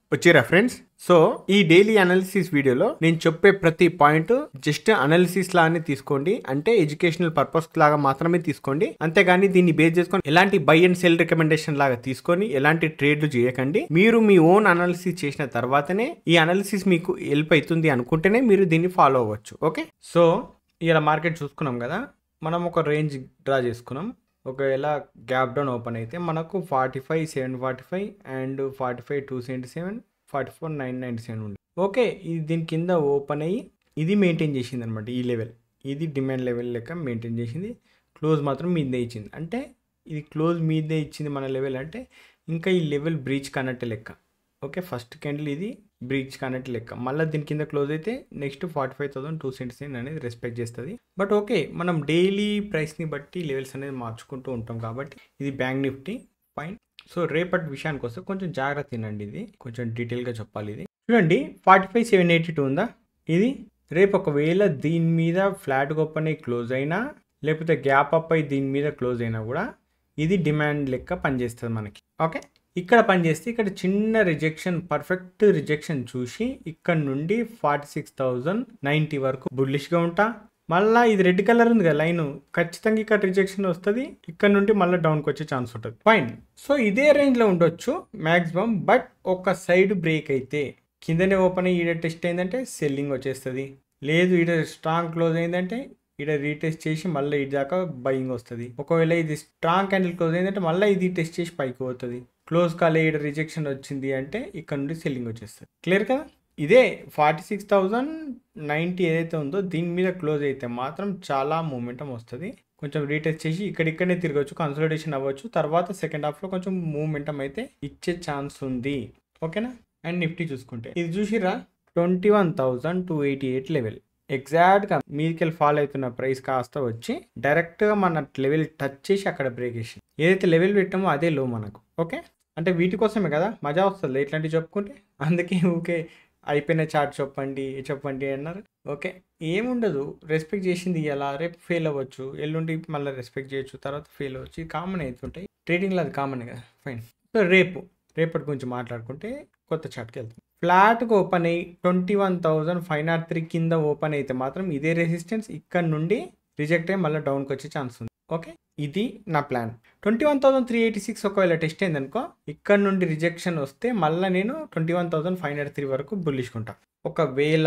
వచ్చిరా friends so ఈ daily analysis వీడియోలో నేను చెప్పే ప్రతి పాయింట్ జస్ట్ అనాలిసిస్ లాగానే తీసుకోండి అంటే ఎడ్యుకేషనల్ పర్పస్ లాగా మాత్రమే తీసుకోండి అంతేగాని దీన్ని బేస్ చేసుకొని ఎలాంటి బై అండ్ సెల్ రికమెండేషన్ లాగా తీసుకొని ఎలాంటి ట్రేడ్లు చేయకండి మీరు మీ ఓన్ అనాలిసిస్ చేసిన తర్వాతనే ఈ అనాలిసిస్ మీకు హెల్ప్ అవుతుంది అనుకుంటేనే మీరు దీన్ని ఫాలో అవ్వచ్చు ఓకే సో ఇలా మార్కెట్ చూసుకున్నాం కదా మనం ఒక రేంజ్ డ్రా చేసుకున్నాం ఒకవేళ గ్యాప్ డౌన్ ఓపెన్ అయితే మనకు forty five seven forty five and forty five two seventy seven forty four nine ninety seven ఉంది ఓకే ఇది దీని కింద ఓపెన్ అయ్యి ఇది మెయింటైన్ చేసింది అనమాట ఈ లెవెల్ ఇది డిమాండ్ లెవెల్ లెక్క మెయింటైన్ చేసింది క్లోజ్ మాత్రం మీదే ఇచ్చింది అంటే ఇది క్లోజ్ మీదే ఇచ్చింది మన లెవెల్ అంటే ఇంకా ఈ లెవెల్ బ్రీచ్ కన్నట్టు లెక్క ఓకే ఫస్ట్ క్యాండిల్ ఇది బ్రీచ్ కానట్టు లెక్క మళ్ళీ దీని కింద క్లోజ్ అయితే next forty five thousand two cents అనేది రెస్పెక్ట్ చేస్తుంది బట్ ఓకే మనం డైలీ ప్రైస్ని బట్టి లెవెల్స్ అనేది మార్చుకుంటూ ఉంటాం కాబట్టి ఇది బ్యాంక్ నిఫ్టీ ఫైన్ సో రేపటి విషయానికి వస్తే కొంచెం జాగ్రత్త తినండి ఇది కొంచెం డీటెయిల్గా చెప్పాలి ఇది చూడండి forty five seven eighty two ఉందా ఇది రేపు ఒకవేళ దీని మీద ఫ్లాట్ ఓపెన్ అయ్యి క్లోజ్ అయినా లేకపోతే గ్యాప్ అప్ అయ్యి దీని మీద క్లోజ్ అయినా కూడా ఇది డిమాండ్ లెక్క పనిచేస్తుంది మనకి ఓకే ఇక్కడ పనిచేస్తే ఇక్కడ చిన్న రిజెక్షన్ పర్ఫెక్ట్ రిజెక్షన్ చూసి ఇక్కడ నుండి ఫార్టీ సిక్స్ థౌజండ్ నైంటీ వరకు బుల్లిష్గా ఉంటా మళ్ళీ ఇది రెడ్ కలర్ ఉంది కదా లైన్ ఖచ్చితంగా ఇక్కడ రిజెక్షన్ వస్తుంది ఇక్కడ నుండి మళ్ళీ డౌన్కి వచ్చే ఛాన్స్ ఉంటుంది ఫైన్ సో ఇదే రేంజ్లో ఉండొచ్చు మ్యాక్సిమం బట్ ఒక సైడ్ బ్రేక్ అయితే కిందనే ఓపెన్ అయ్యి ఈడ టెస్ట్ అయిందంటే సెల్లింగ్ వచ్చేస్తుంది లేదు ఈడ స్ట్రాంగ్ క్లోజ్ అయిందంటే ఇక్కడ రీటెస్ట్ చేసి మళ్ళీ ఇది దాకా బయింగ్ వస్తుంది ఒకవేళ ఇది స్ట్రాంగ్ క్యాండిల్ క్లోజ్ అయిందంటే మళ్ళీ ఇది టెస్ట్ చేసి పైకి పోతుంది క్లోజ్ కాలే ఇక్కడ రిజెక్షన్ వచ్చింది అంటే ఇక్కడ నుండి సెల్లింగ్ వచ్చేస్తుంది క్లియర్ కదా ఇదే ఫార్టీ సిక్స్ థౌజండ్ నైంటీ ఏదైతే ఉందో దీని మీద క్లోజ్ అయితే మాత్రం చాలా మూమెంటం వస్తుంది కొంచెం రీటెస్ట్ చేసి ఇక్కడిక్కడనే తిరగచ్చు కన్సల్టేషన్ అవ్వచ్చు తర్వాత సెకండ్ హాఫ్లో కొంచెం మూమెంటం అయితే ఇచ్చే ఛాన్స్ ఉంది ఓకేనా అండ్ నిఫ్టీ చూసుకుంటే ఇది చూసిరా twenty one thousand two eighty eight level ఎగ్జాక్ట్గా మీదికెళ్ళి ఫాలో అవుతున్న ప్రైస్ కాస్త వచ్చి డైరెక్ట్గా మన లెవెల్ టచ్ చేసి అక్కడ బ్రేక్ వేసింది ఏదైతే లెవెల్ పెట్టామో అదే లో మనకు ఓకే అంటే వీటి కోసమే కదా మజా వస్తుంది ఇట్లాంటివి చెప్పుకుంటే అందుకే ఊకే అయిపోయిన చార్ట్ చెప్పండి చెప్పండి అన్నారు ఓకే ఏముండదు రెస్పెక్ట్ చేసింది ఇలా రేపు ఫెయిల్ అవ్వచ్చు ఎల్లుండి మళ్ళీ రెస్పెక్ట్ చేయొచ్చు తర్వాత ఫెయిల్ అవ్వచ్చు కామన్ అవుతుంటాయి ట్రేడింగ్లో అది కామన్ కదా ఫైన్ సో రేపు రేపటి గురించి మాట్లాడుకుంటే కొత్త చార్ట్కి వెళ్తాం ఫ్లాట్గా ఓపెన్ అయ్యి twenty one thousand five naught three కింద ఓపెన్ అయితే మాత్రం ఇదే రెసిస్టెన్స్ ఇక్కడ నుండి రిజెక్ట్ అయ్యి మళ్ళీ డౌన్కి వచ్చే ఛాన్స్ ఉంది ఓకే ఇది నా plan twenty one thousand three eighty six ఒకవేళ టెస్ట్ అయిందనుకో ఇక్కడ నుండి రిజెక్షన్ వస్తే మళ్ళీ నేను twenty one thousand five hundred three వరకు బుల్లిష్కుంటా ఒకవేళ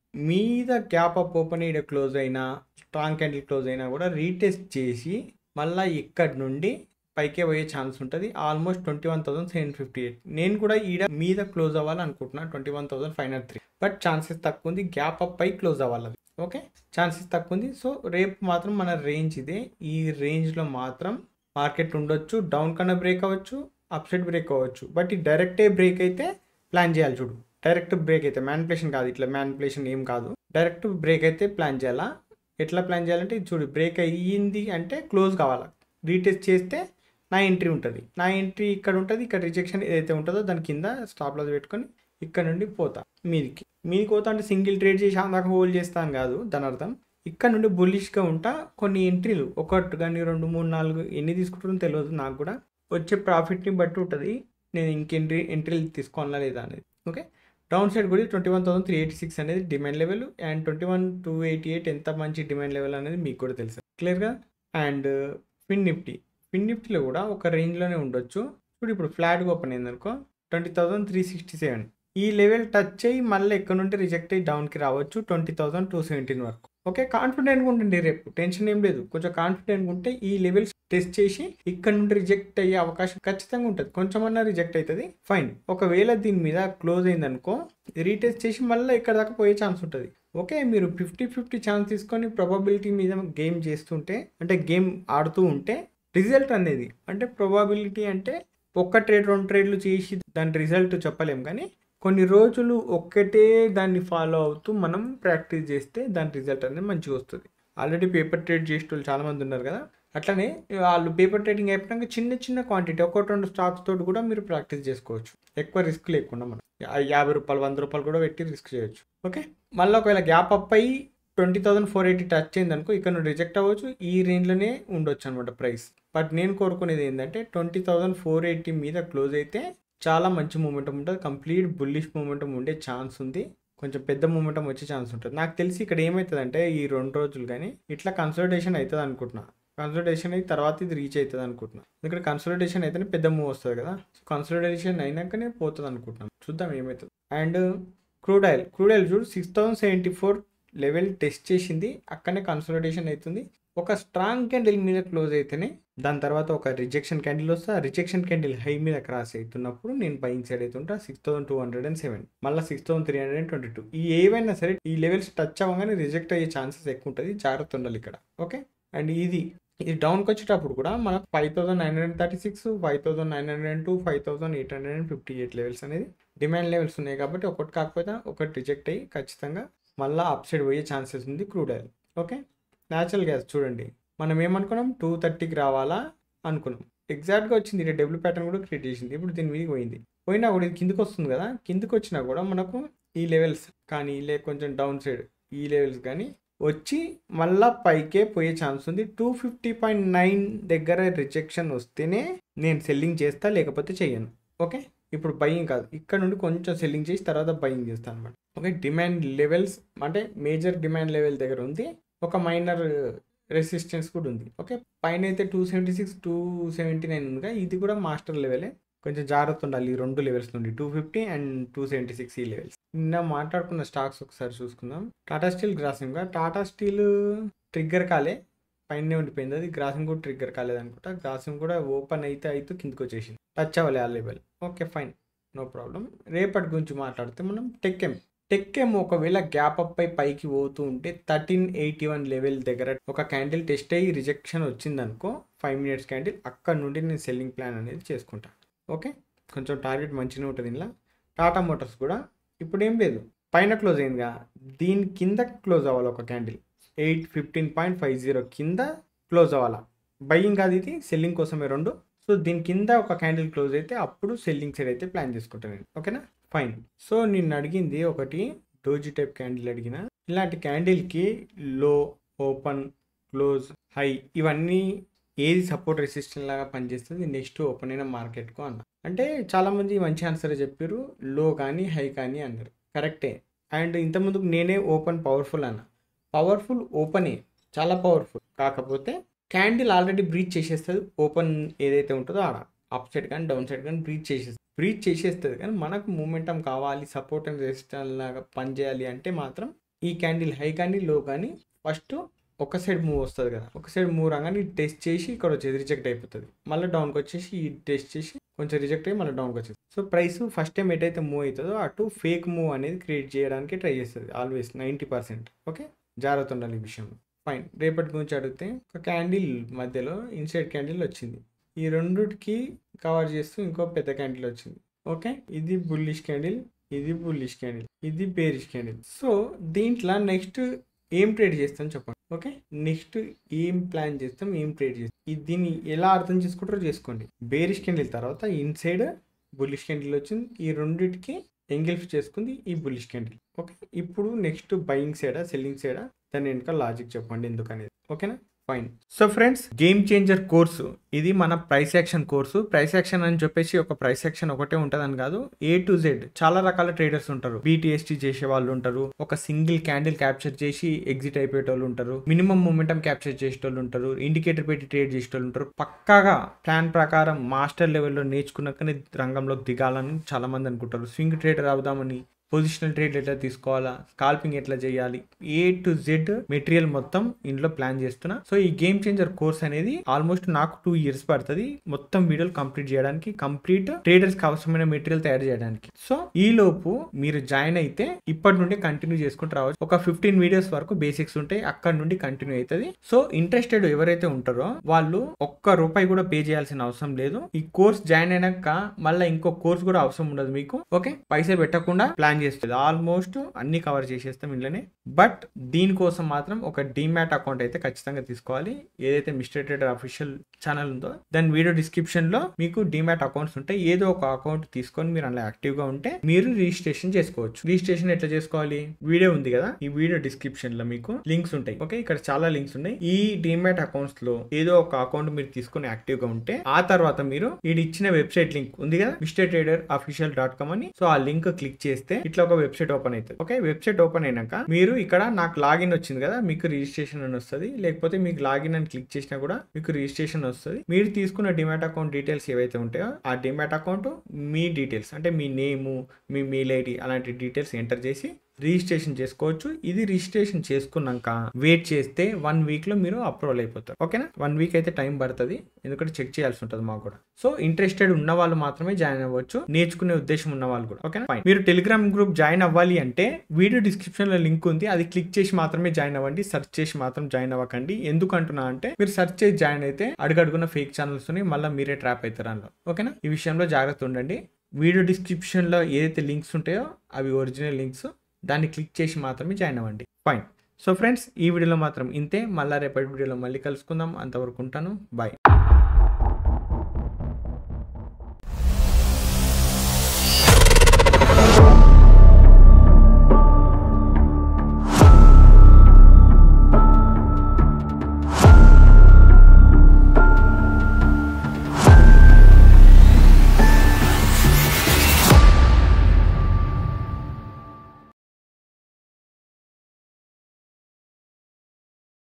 మీద గ్యాప్ అప్ ఓపెన్ ఇక్కడ క్లోజ్ అయినా స్ట్రాంగ్ క్యాండిల్ క్లోజ్ అయినా కూడా రీటెస్ట్ చేసి మళ్ళీ ఇక్కడ నుండి పైకే పోయే ఛాన్స్ ఉంటుంది almost twenty one thousand seven fifty eight నేను కూడా ఈడ మీద క్లోజ్ అవ్వాలనుకుంటున్నా twenty one thousand five hundred three but chances తక్కువ ఉంది గ్యాప్ అప్ పై క్లోజ్ అవ్వాలి ఓకే ఛాన్సెస్ తక్కువ ఉంది సో రేపు మాత్రం మన రేంజ్ ఇదే ఈ రేంజ్లో మాత్రం మార్కెట్ ఉండొచ్చు డౌన్ కన్నా బ్రేక్ అవ్వచ్చు అప్ సైడ్ బ్రేక్ అవ్వచ్చు బట్ ఈ డైరెక్టే బ్రేక్ అయితే ప్లాన్ చేయాలి చూడు డైరెక్ట్ బ్రేక్ అయితే మ్యానిపులేషన్ కాదు ఇట్లా మ్యానిపులేషన్ ఏం కాదు డైరెక్ట్ బ్రేక్ అయితే ప్లాన్ చేయాలా ఎట్లా ప్లాన్ చేయాలంటే ఇది చూడు బ్రేక్ అయ్యింది అంటే క్లోజ్ కావాలా రీటెస్ట్ చేస్తే నా ఎంట్రీ ఉంటుంది నా ఎంట్రీ ఇక్కడ ఉంటుంది ఇక్కడ రిజెక్షన్ ఏదైతే ఉంటుందో దాని కింద స్టాప్ లాస్ పెట్టుకొని ఇక్కడ నుండి పోతా మీదికి మీదికి పోతా అంటే సింగిల్ ట్రేడ్ చేసి దాకా హోల్డ్ చేస్తాను కాదు దాని అర్థం ఇక్కడ నుండి బుల్లిష్గా ఉంటా కొన్ని ఎంట్రీలు ఒకటి కానీ రెండు మూడు నాలుగు ఎన్ని తీసుకుంటుందో తెలియదు నాకు కూడా వచ్చే ప్రాఫిట్ని బట్టి ఉంటుంది నేను ఇంకెంట్రీ ఎంట్రీలు తీసుకోవాలా లేదా అనేది ఓకే డౌన్ సైడ్ కూడా twenty one thousand three eighty six అనేది demand level and twenty one two eighty eight ఎంత మంచి డిమాండ్ లెవెల్ అనేది మీకు కూడా తెలుసు క్లియర్గా అండ్ ఫిన్ నిఫ్టీ ఫిన్ నిఫ్టీలో కూడా ఒక రేంజ్లోనే ఉండొచ్చు ఇప్పుడు ఇప్పుడు ఫ్లాట్గా ఓపెన్ అయిందనుకో twenty thousand three sixty seven ఈ లెవెల్ టచ్ అయ్యి మళ్ళీ ఎక్కడ నుండి రిజెక్ట్ అయ్యి డౌన్కి రావచ్చు ట్వంటీ థౌసండ్ టూ సెవెంటీన్ వరకు ఓకే కాన్ఫిడెంట్గా ఉండండి రేపు టెన్షన్ ఏం లేదు కొంచెం కాన్ఫిడెంట్గా ఉంటే ఈ లెవెల్స్ టెస్ట్ చేసి ఇక్కడ నుండి రిజెక్ట్ అయ్యే అవకాశం ఖచ్చితంగా ఉంటుంది కొంచెమన్నా రిజెక్ట్ అవుతుంది ఫైన్ ఒకవేళ దీని మీద క్లోజ్ అయిందనుకో రీటెస్ట్ చేసి మళ్ళీ ఇక్కడ దాకా పోయే ఛాన్స్ ఉంటుంది ఓకే మీరు ఫిఫ్టీ ఫిఫ్టీ ఛాన్స్ తీసుకొని ప్రాబబిలిటీ మీద గేమ్ చేస్తుంటే అంటే గేమ్ ఆడుతూ ఉంటే రిజల్ట్ అనేది అంటే ప్రాబబిలిటీ అంటే ఒక్క ట్రేడ్ రెండు ట్రేడ్లు చేసి దాని రిజల్ట్ చెప్పలేం కానీ కొన్ని రోజులు ఒక్కటే దాన్ని ఫాలో అవుతూ మనం ప్రాక్టీస్ చేస్తే దాని రిజల్ట్ అనేది మంచిగా వస్తుంది ఆల్రెడీ పేపర్ ట్రేడ్ చేసే వాళ్ళు చాలామంది ఉన్నారు కదా అట్లనే వాళ్ళు పేపర్ ట్రేడింగ్ అయిపోయినాక చిన్న చిన్న క్వాంటిటీ ఒకటి రెండు స్టాక్స్ తోటి కూడా మీరు ప్రాక్టీస్ చేసుకోవచ్చు ఎక్కువ రిస్క్ లేకుండా మనం యాభై రూపాయలు వంద రూపాయలు కూడా పెట్టి రిస్క్ చేయొచ్చు ఓకే మళ్ళీ ఒకవేళ గ్యాప్ అప్ అయ్యి twenty thousand four eighty touch అయింది అనుకో ఇక్కడ నువ్వు రిజెక్ట్ అవ్వచ్చు ఈ రేంజ్లోనే ఉండొచ్చు అనమాట ప్రైస్ బట్ నేను కోరుకునేది ఏంటంటే ట్వంటీ థౌసండ్ ఫోర్ ఎయిటీ మీద క్లోజ్ అయితే చాలా మంచి మూమెంటం ఉంటుంది కంప్లీట్ బుల్లిష్ మూమెంటం ఉండే ఛాన్స్ ఉంది కొంచెం పెద్ద మూమెంటం వచ్చే ఛాన్స్ ఉంటుంది నాకు తెలిసి ఇక్కడ ఏమవుతుందంటే ఈ రెండు రోజులు కానీ ఇట్లా కన్సల్టేషన్ అవుతుంది అనుకుంటున్నా కన్సల్టేషన్ అయిన తర్వాత ఇది రీచ్ అవుతుంది అనుకుంటున్నా ఇక్కడ కన్సల్టేషన్ అయితేనే పెద్ద మూవ్ వస్తుంది కదా సో కన్సల్టేషన్ అయినాకనే పోతుంది అనుకుంటున్నాను చూద్దాం ఏమవుతుంది and crude oil crude oil చూడు six thousand seventy four level test చేసింది అక్కడనే కన్సల్టేషన్ అవుతుంది ఒక స్ట్రాంగ్ క్యాండిల్ మీద క్లోజ్ అయితేనే దాని తర్వాత ఒక రిజెక్షన్ క్యాండిల్ వస్తే ఆ రిజెక్షన్ క్యాండిల్ హై మీద క్రాస్ అవుతున్నప్పుడు నేను బయింగ్ సైడ్ అవుతుంటా six thousand two hundred and seven మళ్ళీ six thousand three hundred and twenty two ఈ ఏవైనా సరే ఈ లెవెల్స్ టచ్ అవ్వగానే రిజెక్ట్ అయ్యే ఛాన్సెస్ ఎక్కువ ఉంటుంది జాగ్రత్త ఉండాలి ఇక్కడ ఓకే అండ్ ఇది ఇది డౌన్కి వచ్చేటప్పుడు కూడా మనకు five thousand nine hundred thirty six five thousand nine hundred and two five thousand eight hundred and fifty eight levels అనేది డిమాండ్ లెవెల్స్ ఉన్నాయి కాబట్టి ఒకటి కాకపోతే ఒకటి రిజెక్ట్ అయ్యి ఖచ్చితంగా మళ్ళీ అప్ సైడ్ పోయే ఛాన్సెస్ ఉంది crude oil okay natural gas చూడండి మనం ఏమనుకున్నాం టూ థర్టీకి రావాలా అనుకున్నాం ఎగ్జాక్ట్గా వచ్చింది ఇక్కడ డబ్ల్యూ ప్యాటర్న్ కూడా క్రియేట్ చేసింది ఇప్పుడు దీని మీద పోయింది పోయినా కూడా ఇది కిందకి వస్తుంది కదా కిందకి వచ్చినా కూడా మనకు ఈ లెవెల్స్ కానీ లే కొంచెం డౌన్ సైడ్ ఈ లెవెల్స్ కానీ వచ్చి మళ్ళా పైకే పోయే ఛాన్స్ ఉంది టూ ఫిఫ్టీ పాయింట్ నైన్ దగ్గర రిజెక్షన్ వస్తేనే నేను సెల్లింగ్ చేస్తా లేకపోతే చెయ్యను ఓకే ఇప్పుడు బయింగ్ కాదు ఇక్కడ నుండి కొంచెం సెల్లింగ్ చేసి తర్వాత బయింగ్ చేస్తాను అనమాట ఓకే డిమాండ్ లెవెల్స్ అంటే మేజర్ డిమాండ్ లెవెల్ దగ్గర ఉంది ఒక మైనర్ రెసిస్టెన్స్ కూడా ఉంది ఓకే పైన అయితే two seventy six two seventy nine ఉందిగా ఇది కూడా మాస్టర్ లెవెలే కొంచెం జాగ్రత్త ఉండాలి ఈ రెండు లెవెల్స్ నుండి two fifty and two seventy six ఈ లెవెల్స్ నిన్న మాట్లాడుకున్న స్టాక్స్ ఒకసారి చూసుకుందాం Tata Steel crossing Tata Steel trigger కాలే పైన ఉండిపోయింది అది గ్రాసింగ్ కూడా ట్రిగ్గర్ కాలేదు అనుకుంటా గ్రాసింగ్ కూడా ఓపెన్ అయితే అయితే కిందకి వచ్చేసింది టచ్ అవ్వాలి ఆ level okay fine no problem రేపటి గురించి మాట్లాడితే మనం టెక్కెమ్ టెక్కెమ్ ఒకవేళ గ్యాప్ అప్ పై పైకి పోతూ ఉంటే థర్టీన్ ఎయిటీ వన్ లెవెల్ దగ్గర ఒక క్యాండిల్ టెస్ట్ అయ్యి రిజెక్షన్ వచ్చిందనుకో ఫైవ్ మినిట్స్ క్యాండిల్ అక్కడ నుండి నేను సెల్లింగ్ ప్లాన్ అనేది చేసుకుంటా ఓకే కొంచెం టార్గెట్ మంచిగా ఉంటుంది ఇలా టాటా మోటార్స్ కూడా ఇప్పుడు ఏం లేదు పైన క్లోజ్ అయిందిగా దీని కింద క్లోజ్ అవ్వాలి ఒక candle eight fifteen point five zero కింద క్లోజ్ అవ్వాలా బయ్యింగ్ కాదు ఇది సెల్లింగ్ కోసమే రెండు సో దీని కింద ఒక క్యాండిల్ క్లోజ్ అయితే అప్పుడు సెల్లింగ్ సైడ్ అయితే ప్లాన్ చేసుకుంటాను నేను ఓకేనా ఫైన్ సో నిన్ను అడిగింది ఒకటి డోజీ టైప్ క్యాండిల్ అడిగిన ఇలాంటి క్యాండిల్కి లో ఓపెన్ క్లోజ్ హై ఇవన్నీ ఏది సపోర్ట్ రెసిస్టెంట్ లాగా పనిచేస్తుంది నెక్స్ట్ ఓపెన్ అయిన మార్కెట్కు అన్న అంటే చాలామంది మంచి ఆన్సర్ చెప్పారు లో కానీ హై కానీ అన్నారు కరెక్టే అండ్ ఇంతకుముందుకు నేనే ఓపెన్ పవర్ఫుల్ అన్న పవర్ఫుల్ ఓపెనే చాలా పవర్ఫుల్ కాకపోతే క్యాండిల్ ఆల్రెడీ బ్రీచ్ చేసేస్తుంది ఓపెన్ ఏదైతే ఉంటుందో ఆడ అప్ సైడ్ కానీ డౌన్ సైడ్ కానీ బ్రీచ్ చేసేస్తుంది బ్రీచ్ చేసేస్తుంది కానీ మనకు మూమెంటం కావాలి సపోర్ట్ అండ్ రెసిస్టెన్స్ లాగా పనిచేయాలి అంటే మాత్రం ఈ క్యాండిల్ హై కానీ లో కానీ ఫస్ట్ ఒక సైడ్ మూవ్ వస్తుంది కదా ఒక సైడ్ మూవ్ రాగానే టెస్ట్ చేసి ఇక్కడ వచ్చేది రిజెక్ట్ అయిపోతుంది మళ్ళీ డౌన్కి వచ్చేసి ఈ టెస్ట్ చేసి కొంచెం రిజెక్ట్ అయ్యి మళ్ళీ డౌన్కి వచ్చేది సో ప్రైస్ ఫస్ట్ టైం ఎటైతే మూవ్ అవుతుందో అటు ఫేక్ మూవ్ అనేది క్రియేట్ చేయడానికి ట్రై చేస్తుంది ఆల్వేస్ నైంటీ పర్సెంట్ ఓకే జాగ్రత్త ఉండాలి ఈ విషయంలో ఫైన్ రేపటి గురించి అడిగితే ఒక క్యాండిల్ మధ్యలో ఇన్సైడ్ క్యాండిల్ వచ్చింది ఈ రెండుకి కవర్ చేస్తూ ఇంకో పెద్ద క్యాండిల్ వచ్చింది ఓకే ఇది బుల్లిష్ క్యాండిల్ ఇది బుల్లిష్ క్యాండిల్ ఇది బేరిష్ క్యాండిల్ సో దీంట్లో నెక్స్ట్ ఏం ట్రేడ్ చేస్తాం చెప్పండి ఓకే నెక్స్ట్ ఏం ప్లాన్ చేస్తాం ఏం ట్రేడ్ చేస్తాం ఇది దీన్ని ఎలా అర్థం చేసుకుంటారో చేసుకోండి బేరిష్ క్యాండిల్ తర్వాత ఇన్సైడ్ బుల్లిష్ క్యాండిల్ వచ్చింది ఈ రెండింటికి ఎంగిల్ఫ్ చేసుకుంది ఈ బుల్లిష్ క్యాండిల్ ఓకే ఇప్పుడు నెక్స్ట్ బయింగ్ సైడా సెల్లింగ్ సైడా దాని వెనుక లాజిక్ చెప్పండి ఎందుకు అనేది ఓకేనా fine so friends game changer course ఇది మన price action course price action అని చెప్పేసి ఒక ప్రైస్ యాక్షన్ ఒకటే ఉంటుందని కాదు ఏ టు జెడ్ చాలా రకాల ట్రేడర్స్ ఉంటారు బీటీఎస్టీ చేసే వాళ్ళు ఉంటారు ఒక సింగిల్ క్యాండిల్ క్యాప్చర్ చేసి ఎగ్జిట్ అయిపోయేటోళ్ళు ఉంటారు మినిమం మూమెంటం క్యాప్చర్ చేసేటోళ్ళు ఉంటారు ఇండికేటర్ పెట్టి ట్రేడ్ చేసేటోళ్ళు ఉంటారు పక్కాగా ప్లాన్ ప్రకారం మాస్టర్ లెవెల్లో నేర్చుకున్నాకనే రంగంలోకి దిగాలని చాలా మంది అనుకుంటారు స్వింగ్ ట్రేడర్ అవుదామని పొజిషనల్ ట్రేడ్ ఎట్లా తీసుకోవాలా స్కాల్పింగ్ ఎట్లా చేయాలి ఏ టు జెడ్ మెటీరియల్ మొత్తం ఇంట్లో ప్లాన్ చేస్తున్నా సో ఈ గేమ్ చేంజర్ కోర్స్ అనేది ఆల్మోస్ట్ నాకు టూ ఇయర్స్ పడుతుంది మొత్తం వీడియోలు కంప్లీట్ చేయడానికి కంప్లీట్ ట్రేడర్స్ కి అవసరమైన మెటీరియల్ తయారు చేయడానికి సో ఈ లోపు మీరు జాయిన్ అయితే ఇప్పటి నుండి కంటిన్యూ చేసుకుంటూ రావచ్చు ఒక ఫిఫ్టీన్ వీడియోస్ వరకు బేసిక్స్ ఉంటాయి అక్కడ నుండి కంటిన్యూ అవుతుంది సో ఇంట్రెస్టెడ్ ఎవరైతే ఉంటారో వాళ్ళు ఒక్క రూపాయి కూడా పే చేయాల్సిన అవసరం లేదు ఈ కోర్స్ జాయిన్ అయినాక మళ్ళీ ఇంకో కోర్స్ కూడా అవసరం ఉండదు మీకు ఓకే పైసలు పెట్టకుండా ప్లాన్ ప్లాన్ చేస్తుంది ఆల్మోస్ట్ అన్ని కవర్ చేసేస్తాం ఇంట్లోనే బట్ దీనికోసం మాత్రం ఒక డిమాట్ అకౌంట్ అయితే ఖచ్చితంగా తీసుకోవాలి ఏదైతే మిస్టర్ ట్రేడర్ అఫీషియల్ ఛానల్ ఉందో దాని వీడియో డిస్క్రిప్షన్ లో మీకు డిమాట్ అకౌంట్స్ ఉంటాయి ఏదో ఒక అకౌంట్ తీసుకొని మీరు అలా యాక్టివ్ గా ఉంటే మీరు రిజిస్ట్రేషన్ చేసుకోవచ్చు రిజిస్ట్రేషన్ ఎట్లా చేసుకోవాలి వీడియో ఉంది కదా ఈ వీడియో డిస్క్రిప్షన్ లో మీకు లింక్స్ ఉంటాయి ఓకే ఇక్కడ చాలా లింక్స్ ఉన్నాయి ఈ డిమాట్ అకౌంట్స్ లో ఏదో ఒక అకౌంట్ మీరు తీసుకొని యాక్టివ్ గా ఉంటే ఆ తర్వాత మీరు ఇది ఇచ్చిన వెబ్సైట్ లింక్ ఉంది కదా mister trader official dot com అని సో ఆ లింక్ క్లిక్ చేస్తే ఇట్లా ఒక వెబ్సైట్ ఓపెన్ అవుతుంది ఓకే వెబ్సైట్ ఓపెన్ అయినాక మీరు ఇక్కడ నాకు లాగిన్ వచ్చింది కదా మీకు రిజిస్ట్రేషన్ అని వస్తుంది లేకపోతే మీకు లాగిన్ అని క్లిక్ చేసినా కూడా మీకు రిజిస్ట్రేషన్ వస్తుంది మీరు తీసుకున్న డిమాట్ అకౌంట్ డీటెయిల్స్ ఏవైతే ఉంటాయో ఆ డిమాట్ అకౌంట్ మీ డీటెయిల్స్ అంటే మీ నేము మీ మెయిల్ ఐడి అలాంటి డీటెయిల్స్ ఎంటర్ చేసి రిజిస్ట్రేషన్ చేసుకోవచ్చు ఇది రిజిస్ట్రేషన్ చేసుకున్నాక వెయిట్ చేస్తే వన్ వీక్ లో మీరు అప్రూవల్ అయిపోతారు ఓకేనా వన్ వీక్ అయితే టైం పడుతుంది ఎందుకంటే చెక్ చేయాల్సి ఉంటుంది మాకు కూడా సో ఇంట్రెస్టెడ్ ఉన్న వాళ్ళు మాత్రమే జాయిన్ అవ్వచ్చు నేర్చుకునే ఉద్దేశం ఉన్న వాళ్ళు కూడా ఓకేనా ఫైన్ మీరు టెలిగ్రామ్ గ్రూప్ జాయిన్ అవ్వాలి అంటే వీడియో డిస్క్రిప్షన్ లో లింక్ ఉంది అది క్లిక్ చేసి మాత్రమే జాయిన్ అవ్వండి సెర్చ్ చేసి మాత్రం జాయిన్ అవ్వకండి ఎందుకు అంటున్నా అంటే మీరు సెర్చ్ చేసి జాయిన్ అయితే అడుగడుగున ఫేక్ ఛానల్స్ మళ్ళీ మీరే ట్రాప్ అవుతారు అందులో ఓకేనా ఈ విషయంలో జాగ్రత్త ఉండండి వీడియో డిస్క్రిప్షన్లో ఏదైతే లింక్స్ ఉంటాయో అవి ఒరిజినల్ లింక్స్ దాన్ని క్లిక్ చేసి మాత్రమే జాయిన్ అవ్వండి ఫైన్ సో ఫ్రెండ్స్ ఈ వీడియోలో మాత్రం ఇంతే మళ్ళీ రేపటి వీడియోలో మళ్ళీ కలుసుకుందాం అంతవరకు ఉంటాను బాయ్